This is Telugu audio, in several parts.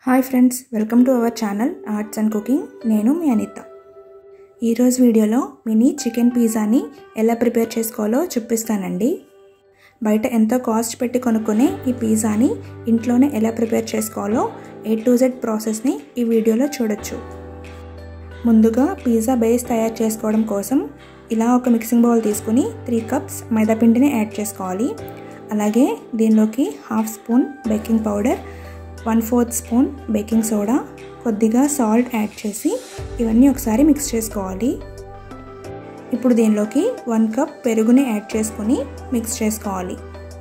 hi friends welcome to our channel arts and cooking నేను మీ అనిత ఈరోజు వీడియోలో మినీ చికెన్ పిజ్జాని ఎలా ప్రిపేర్ చేసుకోవాలో చూపిస్తానండి బయట ఎంతో కాస్ట్ పెట్టి కొనుక్కునే ఈ పిజ్జాని ఇంట్లోనే ఎలా ప్రిపేర్ చేసుకోవాలో ఏ టు జెడ్ ప్రాసెస్ని ఈ వీడియోలో చూడొచ్చు ముందుగా పిజ్జా బేస్ తయారు చేసుకోవడం కోసం ఇలా ఒక మిక్సింగ్ బౌల్ తీసుకుని త్రీ కప్స్ మైదాపిండిని యాడ్ చేసుకోవాలి అలాగే దీనిలోకి half spoon baking powder one fourth spoon baking soda కొద్దిగా సాల్ట్ యాడ్ చేసి ఇవన్నీ ఒకసారి మిక్స్ చేసుకోవాలి ఇప్పుడు దీనిలోకి వన్ కప్ పెరుగుని యాడ్ చేసుకుని మిక్స్ చేసుకోవాలి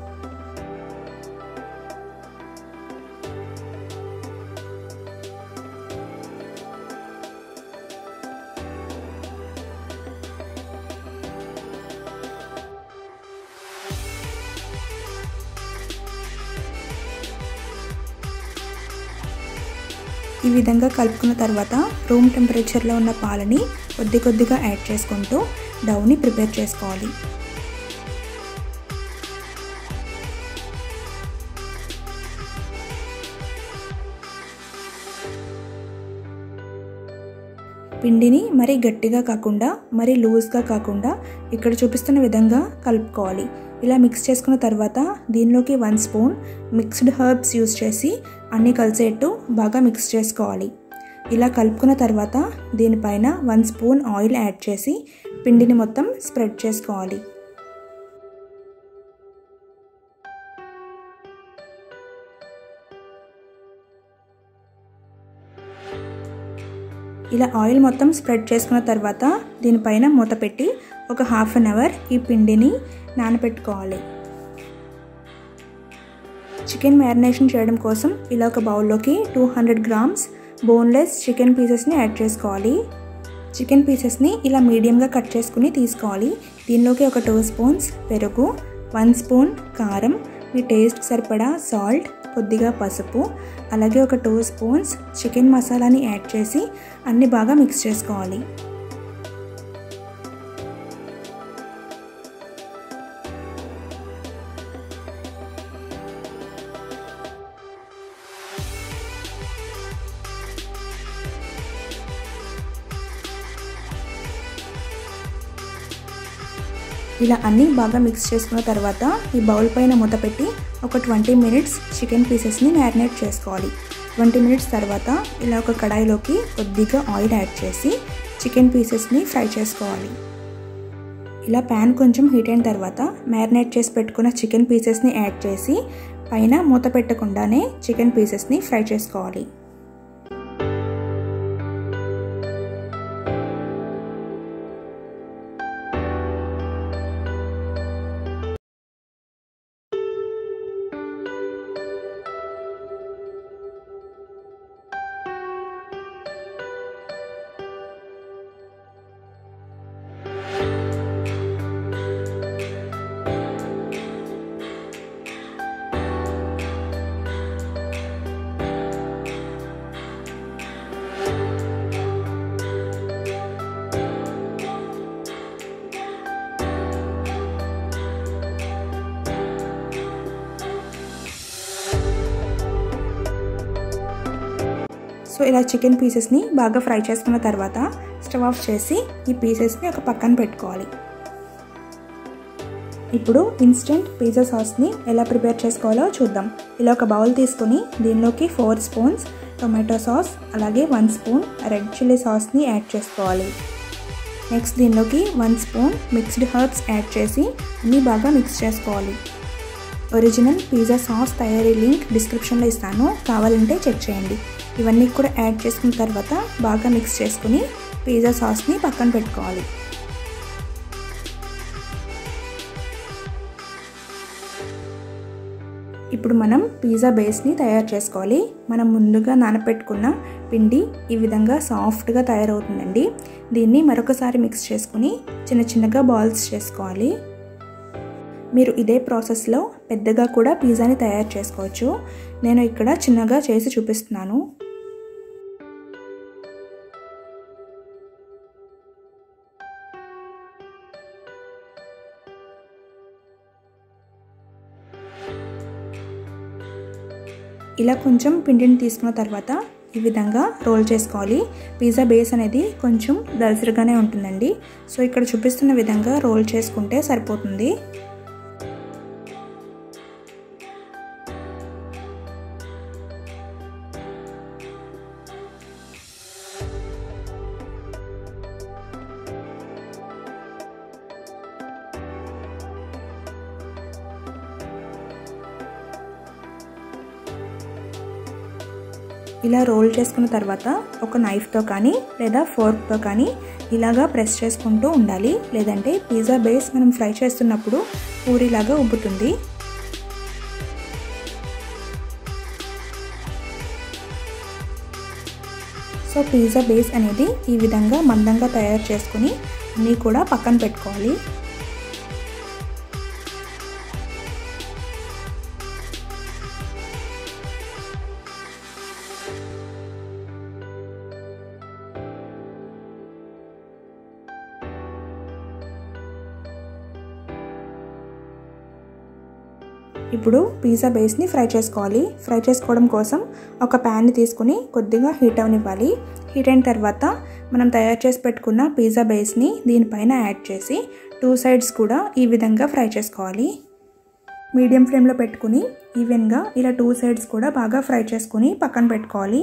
ఈ విధంగా కలుపుకున్న తర్వాత రూమ్ టెంపరేచర్లో ఉన్న పాలని కొద్ది కొద్దిగా యాడ్ చేసుకుంటూ డౌని ప్రిపేర్ చేసుకోవాలి పిండిని మరీ గట్టిగా కాకుండా మరీ లూజ్గా కాకుండా ఇక్కడ చూపిస్తున్న విధంగా కలుపుకోవాలి ఇలా మిక్స్ చేసుకున్న తర్వాత దీనిలోకి one spoon mixed herbs use చేసి అన్నీ కలిసేట్టు బాగా మిక్స్ చేసుకోవాలి ఇలా కలుపుకున్న తర్వాత దీనిపైన వన్ స్పూన్ ఆయిల్ యాడ్ చేసి పిండిని మొత్తం స్ప్రెడ్ చేసుకోవాలి ఇలా ఆయిల్ మొత్తం స్ప్రెడ్ చేసుకున్న తర్వాత దీనిపైన మూత పెట్టి ఒక హాఫ్ అన్ అవర్ ఈ పిండిని నానబెట్టుకోవాలి చికెన్ మ్యారినేషన్ చేయడం కోసం ఇలా ఒక బౌల్లోకి two hundred grams boneless chicken పీసెస్ని యాడ్ చేసుకోవాలి చికెన్ పీసెస్ని ఇలా మీడియంగా కట్ చేసుకుని తీసుకోవాలి దీనిలోకి ఒక టూ స్పూన్స్ పెరుగు వన్ స్పూన్ కారం మీ టేస్ట్ సరిపడా సాల్ట్ కొద్దిగా పసుపు అలాగే ఒక టూ స్పూన్స్ చికెన్ మసాలాని యాడ్ చేసి అన్ని బాగా మిక్స్ చేసుకోవాలి ఇలా అన్నీ బాగా మిక్స్ చేసుకున్న తర్వాత ఈ బౌల్ పైన మూత పెట్టి ఒక ట్వంటీ మినిట్స్ చికెన్ పీసెస్ని మ్యారినేట్ చేసుకోవాలి ట్వంటీ మినిట్స్ తర్వాత ఇలా ఒక కడాయిలోకి కొద్దిగా ఆయిల్ యాడ్ చేసి చికెన్ పీసెస్ని ఫ్రై చేసుకోవాలి ఇలా ప్యాన్ కొంచెం హీట్ అయిన తర్వాత మ్యారినేట్ చేసి పెట్టుకున్న చికెన్ పీసెస్ని యాడ్ చేసి పైన మూత పెట్టకుండానే చికెన్ పీసెస్ని ఫ్రై చేసుకోవాలి సో ఇలా చికెన్ పీసెస్ని బాగా ఫ్రై చేసుకున్న తర్వాత స్టవ్ ఆఫ్ చేసి ఈ పీసెస్ని ఒక పక్కన పెట్టుకోవాలి ఇప్పుడు ఇన్స్టెంట్ పిజ్జా సాస్ని ఎలా ప్రిపేర్ చేసుకోవాలో చూద్దాం ఇలా ఒక బౌల్ తీసుకుని దీనిలోకి ఫోర్ స్పూన్స్ టొమాటో సాస్ అలాగే వన్ స్పూన్ రెడ్ చిల్లీ సాస్ని యాడ్ చేసుకోవాలి నెక్స్ట్ దీనిలోకి one spoon mixed herbs add చేసి అన్నీ బాగా మిక్స్ చేసుకోవాలి ఒరిజినల్ పిజ్జా సాస్ తయారీ లింక్ డిస్క్రిప్షన్లో ఇస్తాను కావాలంటే చెక్ చేయండి ఇవన్నీ కూడా యాడ్ చేసుకున్న తర్వాత బాగా మిక్స్ చేసుకుని పిజ్జా సాస్ని పక్కన పెట్టుకోవాలి ఇప్పుడు మనం పిజ్జా బేస్ని తయారు చేసుకోవాలి మనం ముందుగా నానపెట్టుకున్న పిండి ఈ విధంగా సాఫ్ట్గా తయారవుతుందండి దీన్ని మరొకసారి మిక్స్ చేసుకుని చిన్న చిన్నగా బాల్స్ చేసుకోవాలి మీరు ఇదే ప్రాసెస్లో పెద్దగా కూడా పిజ్జాని తయారు చేసుకోవచ్చు నేను ఇక్కడ చిన్నగా చేసి చూపిస్తున్నాను ఇలా కొంచెం పిండిని తీసుకున్న తర్వాత ఈ విధంగా రోల్ చేసుకోవాలి పిజ్జా బేస్ అనేది కొంచెం దలసరిగానే ఉంటుందండి సో ఇక్కడ చూపిస్తున్న విధంగా రోల్ చేసుకుంటే సరిపోతుంది ఇలా రోల్ చేసుకున్న తర్వాత ఒక నైఫ్తో కానీ లేదా ఫోర్క్తో కానీ ఇలాగా ప్రెస్ చేసుకుంటూ ఉండాలి లేదంటే పిజ్జా బేస్ మనం ఫ్రై చేస్తున్నప్పుడు పూరిలాగా ఉబ్బుతుంది సో పిజ్జా బేస్ అనేది ఈ విధంగా మందంగా తయారు చేసుకుని అన్నీ కూడా పక్కన పెట్టుకోవాలి ఇప్పుడు పిజ్జా బేస్ని ఫ్రై చేసుకోవాలి ఫ్రై చేసుకోవడం కోసం ఒక ప్యాన్ని తీసుకుని కొద్దిగా హీట్ అవనివ్వాలి హీట్ అయిన తర్వాత మనం తయారు చేసి పెట్టుకున్న పిజ్జా బేస్ని దీనిపైన యాడ్ చేసి టూ సైడ్స్ కూడా ఈ విధంగా ఫ్రై చేసుకోవాలి మీడియం ఫ్లేమ్లో పెట్టుకుని ఈవెన్గా ఇలా టూ సైడ్స్ కూడా బాగా ఫ్రై చేసుకుని పక్కన పెట్టుకోవాలి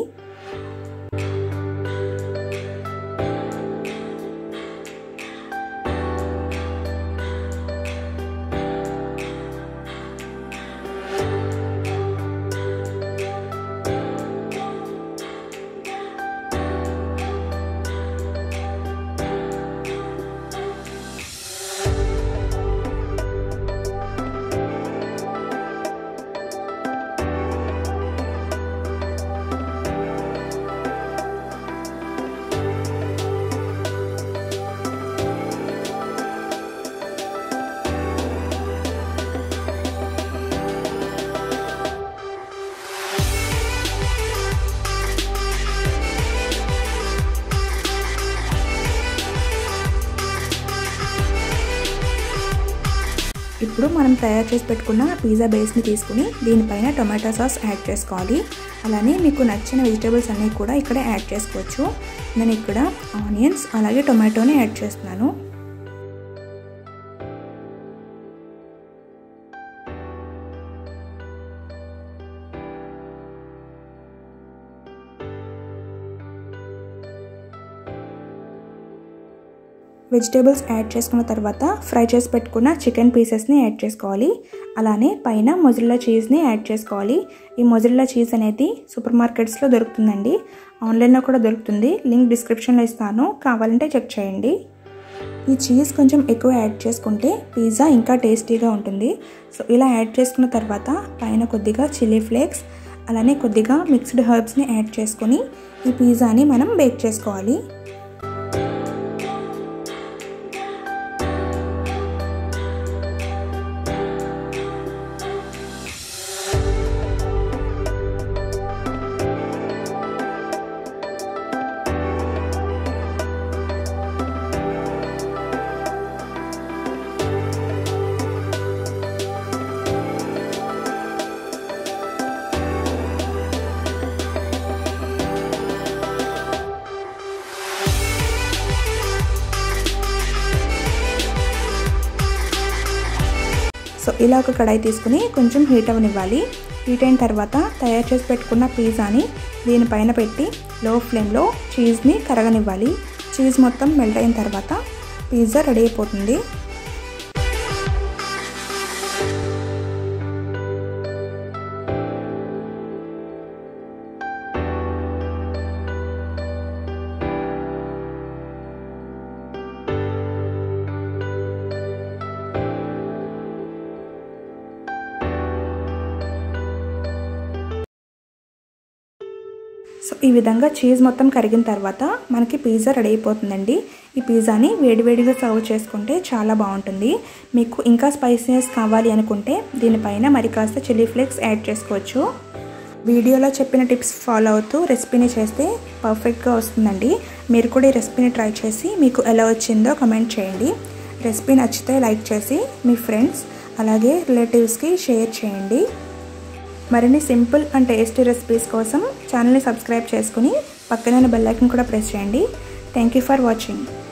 ఇప్పుడు మనం తయారు చేసి పెట్టుకున్న పిజ్జా బేస్ని తీసుకుని దీనిపైన టొమాటో సాస్ యాడ్ చేసుకోవాలి అలానే మీకు నచ్చిన వెజిటేబుల్స్ అన్నీ కూడా ఇక్కడ యాడ్ చేసుకోవచ్చు నేను ఇక్కడ ఆనియన్స్ అలాగే టొమాటోని యాడ్ చేస్తున్నాను వెజిటేబుల్స్ యాడ్ చేసుకున్న తర్వాత ఫ్రై చేసి పెట్టుకున్న చికెన్ పీసెస్ని యాడ్ చేసుకోవాలి అలానే పైన మొజిల్లా చీజ్ని యాడ్ చేసుకోవాలి ఈ మొజిల్లా చీజ్ అనేది సూపర్ మార్కెట్స్లో దొరుకుతుందండి ఆన్లైన్లో కూడా దొరుకుతుంది లింక్ డిస్క్రిప్షన్లో ఇస్తాను కావాలంటే చెక్ చేయండి ఈ చీజ్ కొంచెం ఎక్కువ యాడ్ చేసుకుంటే పిజ్జా ఇంకా టేస్టీగా ఉంటుంది సో ఇలా యాడ్ చేసుకున్న తర్వాత పైన కొద్దిగా చిల్లీ ఫ్లేక్స్ అలానే కొద్దిగా మిక్స్డ్ హర్బ్స్ని యాడ్ చేసుకొని ఈ పిజ్జాని మనం బేక్ చేసుకోవాలి సో ఇలా ఒక కడాయి తీసుకుని కొంచెం హీట్ అవనివ్వాలి హీట్ అయిన తర్వాత తయారు చేసి పెట్టుకున్న పిజ్జాని దీనిపైన పెట్టి లో ఫ్లేమ్లో చీజ్ని కరగనివ్వాలి చీజ్ మొత్తం మెల్ట్ అయిన తర్వాత పిజ్జా రెడీ అయిపోతుంది సో ఈ విధంగా చీజ్ మొత్తం కరిగిన తర్వాత మనకి పిజ్జా రెడీ అయిపోతుందండి ఈ పిజ్జాని వేడివేడిగా సర్వ్ చేసుకుంటే చాలా బాగుంటుంది మీకు ఇంకా స్పైసీనెస్ కావాలి అనుకుంటే దీనిపైన మరి కాస్త చిల్లీ ఫ్లేక్స్ యాడ్ చేసుకోవచ్చు వీడియోలో చెప్పిన టిప్స్ ఫాలో అవుతూ రెసిపీని చేస్తే పర్ఫెక్ట్గా వస్తుందండి మీరు కూడా ఈ రెసిపీని ట్రై చేసి మీకు ఎలా వచ్చిందో కమెంట్ చేయండి రెసిపీ నచ్చితే లైక్ చేసి మీ ఫ్రెండ్స్ అలాగే రిలేటివ్స్కి షేర్ చేయండి మరిన్ని సింపుల్ అండ్ టేస్టీ రెసిపీస్ కోసం ఛానల్ని సబ్స్క్రైబ్ చేసుకుని పక్కనే బెల్ ఐకన్ కూడా ప్రెస్ చేయండి థ్యాంక్ యూ ఫర్ వాచింగ్